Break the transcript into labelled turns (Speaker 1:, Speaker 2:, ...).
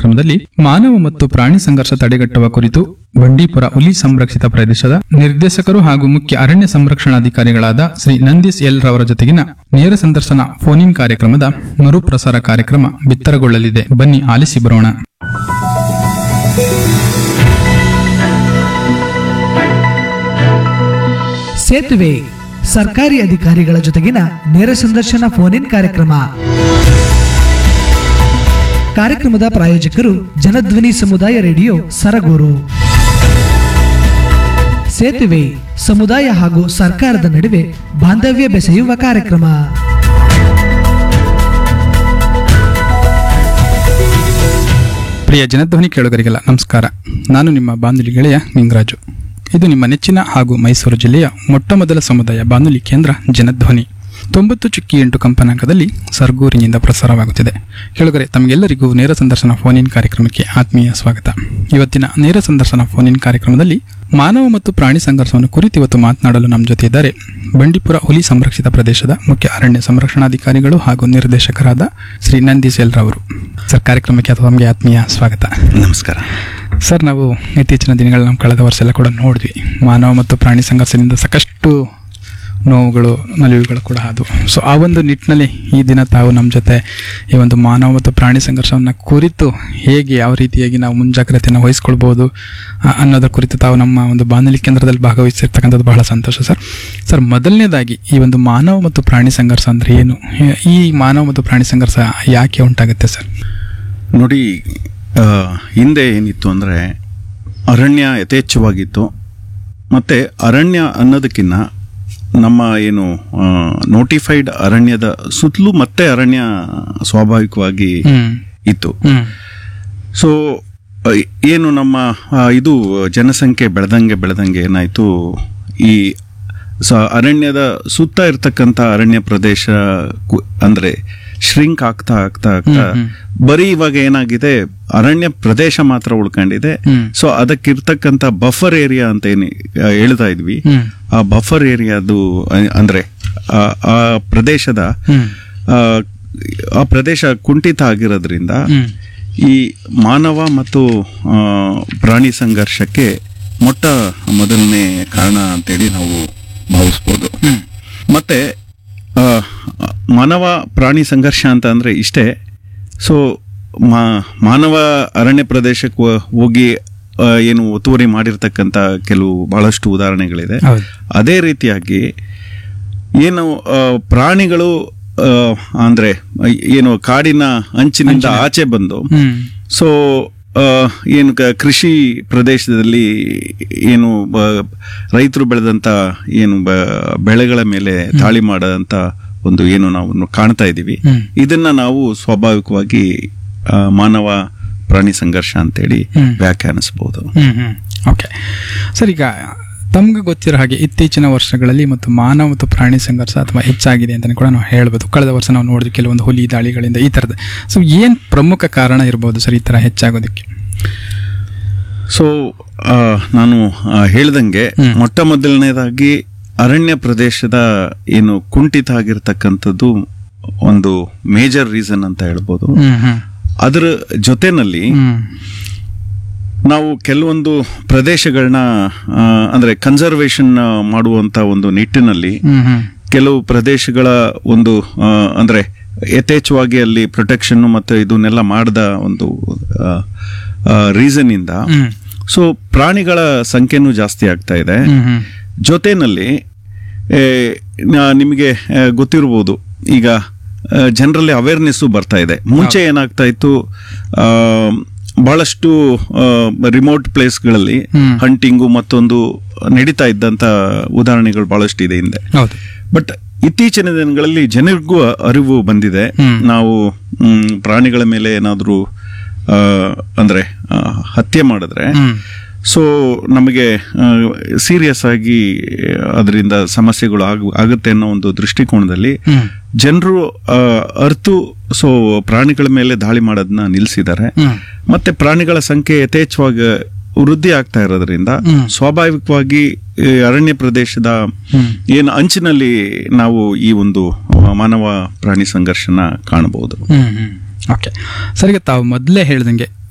Speaker 1: ಕಾರ್ಯಕ್ರಮದಲ್ಲಿ ಮಾನವ ಮತ್ತು ಪ್ರಾಣಿ ಸಂಘರ್ಷ ತಡೆಗಟ್ಟುವ ಕುರಿತು ಬಂಡೀಪುರ ಹುಲಿ ಸಂರಕ್ಷಿತ ಪ್ರದೇಶದ ನಿರ್ದೇಶಕರು ಹಾಗೂ ಮುಖ್ಯ ಅರಣ್ಯ ಸಂರಕ್ಷಣಾಧಿಕಾರಿಗಳಾದ ಶ್ರೀ ನಂದೀಶ್ ಎಲ್ ರವರ ಜೊತೆಗಿನ ನೇರ ಸಂದರ್ಶನ ಫೋನ್ ಇನ್ ಕಾರ್ಯಕ್ರಮದ ಮರುಪ್ರಸಾರ ಕಾರ್ಯಕ್ರಮ ಬಿತ್ತರಗೊಳ್ಳಲಿದೆ ಬನ್ನಿ ಆಲಿಸಿ ಬರೋಣ
Speaker 2: ಸೇತುವೆ ಸರ್ಕಾರಿ ಅಧಿಕಾರಿಗಳ ಜೊತೆಗಿನ ನೇರ ಸಂದರ್ಶನ ಫೋನ್ ಇನ್ ಕಾರ್ಯಕ್ರಮ ಕಾರ್ಯಕ್ರಮದ ಪ್ರಾಯೋಜಕರು ಜನಧ್ವನಿ ಸಮುದಾಯ ರೇಡಿಯೋ ಸರಗೂರು ಸೇತುವೆ ಸಮುದಾಯ ಹಾಗೂ ಸರ್ಕಾರದ ನಡುವೆ ಬಾಂಧವ್ಯ ಬೆಸೆಯುವ ಕಾರ್ಯಕ್ರಮ
Speaker 1: ಪ್ರಿಯ ಜನಧ್ವನಿ ಕೇಳುಗರಿಗೆಲ್ಲ ನಮಸ್ಕಾರ ನಾನು ನಿಮ್ಮ ಬಾನುಲಿ ಗೆಳೆಯ ನಿಂಗರಾಜು ಇದು ನಿಮ್ಮ ನೆಚ್ಚಿನ ಹಾಗೂ ಮೈಸೂರು ಜಿಲ್ಲೆಯ ಮೊಟ್ಟಮೊದಲ ಸಮುದಾಯ ಬಾನುಲಿ ಕೇಂದ್ರ ಜನಧ್ವನಿ ತೊಂಬತ್ತು ಚುಕ್ಕಿ ಎಂಟು ಕಂಪನಾಂಕದಲ್ಲಿ ಸರ್ಗೂರಿನಿಂದ ಪ್ರಸಾರವಾಗುತ್ತಿದೆ ಕೇಳುಗರೆ ತಮಗೆಲ್ಲರಿಗೂ ನೇರ ಸಂದರ್ಶನ ಫೋನ್ ಇನ್ ಕಾರ್ಯಕ್ರಮಕ್ಕೆ ಆತ್ಮೀಯ ಸ್ವಾಗತ ಇವತ್ತಿನ ನೇರ ಸಂದರ್ಶನ ಫೋನ್ ಇನ್ ಕಾರ್ಯಕ್ರಮದಲ್ಲಿ ಮಾನವ ಮತ್ತು ಪ್ರಾಣಿ ಸಂಘರ್ಷವನ್ನು ಕುರಿತು ಇವತ್ತು ಮಾತನಾಡಲು ನಮ್ಮ ಜೊತೆ ಇದ್ದಾರೆ ಬಂಡೀಪುರ ಹುಲಿ ಸಂರಕ್ಷಿತ ಪ್ರದೇಶದ ಮುಖ್ಯ ಅರಣ್ಯ ಸಂರಕ್ಷಣಾಧಿಕಾರಿಗಳು ಹಾಗೂ ನಿರ್ದೇಶಕರಾದ ಶ್ರೀ ನಂದೀಶ್ ಎಲ್ ರವರು ಸರ್ ಕಾರ್ಯಕ್ರಮಕ್ಕೆ ಅಥವಾ ತಮಗೆ ಆತ್ಮೀಯ ಸ್ವಾಗತ
Speaker 3: ನಮಸ್ಕಾರ
Speaker 1: ಸರ್ ನಾವು ಇತ್ತೀಚಿನ ದಿನಗಳಲ್ಲಿ ನಾವು ಕಳೆದ ವರ್ಷ ಎಲ್ಲ ಕೂಡ ನೋಡಿದ್ವಿ ಮಾನವ ಮತ್ತು ಪ್ರಾಣಿ ಸಂಘರ್ಷದಿಂದ ಸಾಕಷ್ಟು ನೋವುಗಳು ನಲಿವುಗಳು ಕೂಡ ಆದವು ಸೊ ಆ ಒಂದು ನಿಟ್ಟಿನಲ್ಲಿ ಈ ದಿನ ತಾವು ನಮ್ಮ ಜೊತೆ ಈ ಒಂದು ಮಾನವ ಮತ್ತು ಪ್ರಾಣಿ ಸಂಘರ್ಷವನ್ನು ಕುರಿತು ಹೇಗೆ ಯಾವ ರೀತಿಯಾಗಿ ನಾವು ಮುಂಜಾಗ್ರತೆಯನ್ನು ವಹಿಸ್ಕೊಳ್ಬೋದು ಆ- ಅನ್ನೋದರ ಕುರಿತು ತಾವು ನಮ್ಮ ಒಂದು ಬಾನುಲಿ ಕೇಂದ್ರದಲ್ಲಿ ಭಾಗವಹಿಸಿರ್ತಕ್ಕಂಥದ್ದು ಬಹಳ ಸಂತೋಷ ಸರ್ ಸರ್ ಮೊದಲನೇದಾಗಿ ಈ ಒಂದು ಮಾನವ ಮತ್ತು ಪ್ರಾಣಿ ಸಂಘರ್ಷ ಅಂದರೆ ಏನು ಈ ಮಾನವ ಮತ್ತು ಪ್ರಾಣಿ ಸಂಘರ್ಷ ಯಾಕೆ ಉಂಟಾಗುತ್ತೆ ಸರ್
Speaker 3: ನೋಡಿ ಆ, ಹಿಂದೆ ಏನಿತ್ತು ಅಂದರೆ ಅರಣ್ಯ ಯಥೇಚ್ಛವಾಗಿತ್ತು ಮತ್ತು ಅರಣ್ಯ ಅನ್ನೋದಕ್ಕಿಂತ ನಮ್ಮ ಏನು ನೋಟಿಫೈಡ್ ಅರಣ್ಯದ ಸುತ್ತಲೂ ಮತ್ತೆ ಅರಣ್ಯ ಸ್ವಾಭಾವಿಕವಾಗಿ
Speaker 1: ಹ್ಮ್
Speaker 3: ಇತ್ತು
Speaker 1: ಹ್ಮ್
Speaker 3: ಸೊ ಅ, ಏನು ನಮ್ಮ ಆ, ಇದು ಜನಸಂಖ್ಯೆ ಬೆಳೆದಂಗೆ ಬೆಳೆದಂಗೆ ಏನಾಯಿತು ಈ ಸ ಅರಣ್ಯದ ಸುತ್ತ ಇರ್ತಕ್ಕಂಥ ಅರಣ್ಯ ಪ್ರದೇಶ ಕು- ಅಂದ್ರೆ ಶ್ರಿಂಕ್ ಆಗ್ತಾ ಆಗ್ತಾ ಆಗ್ತಾ
Speaker 1: ಹ್ಮ್,
Speaker 3: ಬರೀ ಇವಾಗ ಏನಾಗಿದೆ ಅರಣ್ಯ ಪ್ರದೇಶ ಮಾತ್ರ ಉಳ್ಕೊಂಡಿದೆ
Speaker 1: ಹ್ಮ್.
Speaker 3: ಸೊ ಅದಕ್ಕಿರ್ತಕ್ಕಂಥ ಬಫರ್ ಏರಿಯಾ ಅಂತ ಏನು ಆ, ಹೇಳ್ತಾ ಇದ್ವಿ
Speaker 1: ಹ್ಮ್
Speaker 3: ಆ ಬಫರ್ ಏರಿಯಾದು ಅ- ಅಂದ್ರೆ ಆ ಆ ಪ್ರದೇಶದ
Speaker 1: ಹ್ಮ್
Speaker 3: ಆ, ಆ ಪ್ರದೇಶ ಕುಂಠಿತ ಆಗಿರೋದ್ರಿಂದ
Speaker 1: ಹ್ಮ್
Speaker 3: ಈ ಮಾನವ ಮತ್ತು ಆ, ಪ್ರಾಣಿ ಸಂಘರ್ಷಕ್ಕೆ ಮೊಟ್ಟ ಮೊದಲನೇ ಕಾರಣ ಅಂತೇಳಿ ನಾವು ಭಾವಿಸ್ಬೋದು ಮತ್ತೆ ಆ, ಮಾನವ ಪ್ರಾಣಿ ಸಂಘರ್ಷ ಅಂತ ಅಂದ್ರೆ ಇಷ್ಟೇ ಸೊ ಮಾನವ ಅರಣ್ಯ ಪ್ರದೇಶಕ್ಕೆ ಹೋ- ಹೋಗಿ ಆ, ಏನು ಒತ್ತುವರಿ ಮಾಡಿರ್ತಕ್ಕಂಥ ಕೆಲವು ಬಹಳಷ್ಟು ಉದಾಹರಣೆಗಳಿದೆ
Speaker 1: ಹೌದು
Speaker 3: ಅದೇ ರೀತಿಯಾಗಿ ಏನು ಆ, ಪ್ರಾಣಿಗಳು ಆ, ಅಂದ್ರೆ ಏನು ಕಾಡಿನ ಅಂಚಿನಿಂದ ಆಚೆ ಬಂದು
Speaker 1: ಹ್ಮ್
Speaker 3: ಸೊ ಆ, ಏನು ಕ- ಕೃಷಿ ಪ್ರದೇಶದಲ್ಲಿ ಏನು ರೈತರು ಬೆಳೆದಂತ ಏನು ಬ- ಬೆಳೆಗಳ ಮೇಲೆ ತಾಳಿ ಮಾಡದಂತ ಒಂದು ಏನು ನಾವು ಕಾಣ್ತಾ ಇದ್ದೀವಿ
Speaker 1: ಹ್ಮ್.
Speaker 3: ಇದನ್ನ ನಾವು ಸ್ವಾಭಾವಿಕವಾಗಿ ಆ, ಮಾನವ ಪ್ರಾಣಿ ಸಂಘರ್ಷ ಅಂತೇಳಿ
Speaker 1: ಹ್ಮ್.
Speaker 3: ವ್ಯಾಖ್ಯಾನಿಸಬಹುದು
Speaker 1: ಹ್ಮ್ ಹ್ಮ್ ಓಕೆ ಸರ್ ಈಗ ತಮ್ಗೆ ಗೊತ್ತಿರೋ ಹಾಗೆ ಇತ್ತೀಚಿನ ವರ್ಷಗಳಲ್ಲಿ ಮತ್ತು ಮಾನವ ಮತ್ತು ಪ್ರಾಣಿ ಸಂಘರ್ಷ ಅಥವಾ ಹೆಚ್ಚಾಗಿದೆ ಅಂತಲೇ ಕೂಡ ನಾವು ಹೇಳ್ಬೋದು ಕಳೆದ ವರ್ಷ ನಾವು ನೋಡಿದ್ವಿ ಕೆಲವೊಂದು ಹುಲಿ ದಾಳಿಗಳಿಂದ ಈ ಥರದ ಸೊ ಏನು ಪ್ರಮುಖ ಕಾರಣ ಇರ್ಬೋದು ಸರ್ ಈ ಥರ ಹೆಚ್ಚಾಗೋದಕ್ಕೆ
Speaker 3: ಸೊ ಆ, ನಾನು ಆ, ಹೇಳ್ದಂಗೆ
Speaker 1: ಹ್ಮ್.
Speaker 3: ಮೊಟ್ಟ ಮೊದಲನೇದಾಗಿ ಅರಣ್ಯ ಪ್ರದೇಶದ ಏನು ಕುಂಠಿತ ಆಗಿರ್ತಕ್ಕಂಥದ್ದು ಒಂದು ಮೇಜರ್ ರೀಸನ್ ಅಂತ ಹೇಳ್ಬೋದು
Speaker 1: ಹ್ಮ್ ಹ್ಮ್
Speaker 3: ಅದರ ಜೊತೆನಲ್ಲಿ
Speaker 1: ಹ್ಮ್
Speaker 3: ನಾವು ಕೆಲವೊಂದು ಪ್ರದೇಶಗಳನ್ನ ಆ, ಅಂದ್ರೆ ಕನ್ಸರ್ವೇಷನ್ ಮಾಡುವಂತ ಒಂದು ನಿಟ್ಟಿನಲ್ಲಿ
Speaker 1: ಹ್ಮ್ ಹ್ಮ್
Speaker 3: ಕೆಲವು ಪ್ರದೇಶಗಳ ಒಂದು ಆ, ಅಂದ್ರೆ ಯಥೇಚ್ಛವಾಗಿ ಅಲ್ಲಿ ಪ್ರೊಟೆಕ್ಷನ್ ಮತ್ತೆ ಇದನ್ನೆಲ್ಲ ಮಾಡದ ಒಂದು ರೀಸನ್ ಇಂದ
Speaker 1: ಹ್ಮ್
Speaker 3: ಸೊ ಪ್ರಾಣಿಗಳ ಸಂಖ್ಯೆನೂ ಜಾಸ್ತಿ ಆಗ್ತಾ ಇದೆ
Speaker 1: ಹ್ಮ್ ಹ್ಮ್
Speaker 3: ಜೊತೆನಲ್ಲಿ ಏ, ನಾ- ನಿಮಗೆ ಆ, ಗೊತ್ತಿರ್ಬೋದು ಈಗ ಜನರಲ್ಲಿ ಅವೇರ್ನೆಸ್ಸು ಬರ್ತಾ ಇದೆ ಮುಂಚೆ ಏನಾಗ್ತಾ ಇತ್ತು ಆ, ಬಹಳಷ್ಟು ರಿಮೋಟ್ ಪ್ಲೇಸ್ಗಳಲ್ಲಿ
Speaker 1: ಹ್ಮ್.
Speaker 3: ಹಂಟಿಂಗು ಮತ್ತೊಂದು ನಡೀತಾ ಇದ್ದಂತ ಉದಾಹರಣೆಗಳು ಬಹಳಷ್ಟು ಇದೆ ಹಿಂದೆ
Speaker 1: ಹೌದು
Speaker 3: ಬಟ್ ಇತ್ತೀಚಿನ ದಿನಗಳಲ್ಲಿ ಜನರಿಗೂ ಅರಿವು ಬಂದಿದೆ
Speaker 1: ಹ್ಮ್.
Speaker 3: ನಾವು ಮ್, ಪ್ರಾಣಿಗಳ ಮೇಲೆ ಏನಾದರೂ ಅಂದ್ರೆ ಆ, ಹತ್ಯೆ ಮಾಡಿದ್ರೆ
Speaker 1: ಹ್ಮ್
Speaker 3: ಸೊ ನಮಗೆ ಸೀರಿಯಸ್ ಆಗಿ ಅದರಿಂದ ಸಮಸ್ಯೆಗಳು ಆಗ ಆಗುತ್ತೆ ಅನ್ನೋ ಒಂದು ದೃಷ್ಟಿಕೋನದಲ್ಲಿ
Speaker 1: ಹ್ಮ್
Speaker 3: ಜನರು ಅರ್ತು ಸೊ ಪ್ರಾಣಿಗಳ ಮೇಲೆ ದಾಳಿ ಮಾಡೋದನ್ನ ನಿಲ್ಲಿಸಿದ್ದಾರೆ
Speaker 1: ಹ್ಮ್
Speaker 3: ಮತ್ತೆ ಪ್ರಾಣಿಗಳ ಸಂಖ್ಯೆ ಯಥೇಚ್ಛವಾಗಿ ವೃದ್ಧಿ ಆಗ್ತಾ ಇರೋದ್ರಿಂದ
Speaker 1: ಹ್ಮ್.
Speaker 3: ಸ್ವಾಭಾವಿಕವಾಗಿ ಈ ಅರಣ್ಯ ಪ್ರದೇಶದ
Speaker 1: ಹ್ಮ್.
Speaker 3: ಏನು ಅಂಚಿನಲ್ಲಿ ನಾವು ಈ ಒಂದು ಮಾನವ ಪ್ರಾಣಿ ಸಂಘರ್ಷನ ಕಾಣಬಹುದು
Speaker 1: ಹ್ಮ್ ಹ್ಮ್ ಓಕೆ ಸರ್ ಈಗ ತಾವು ಮೊದಲೇ ಹೇಳ್ದಂಗೆ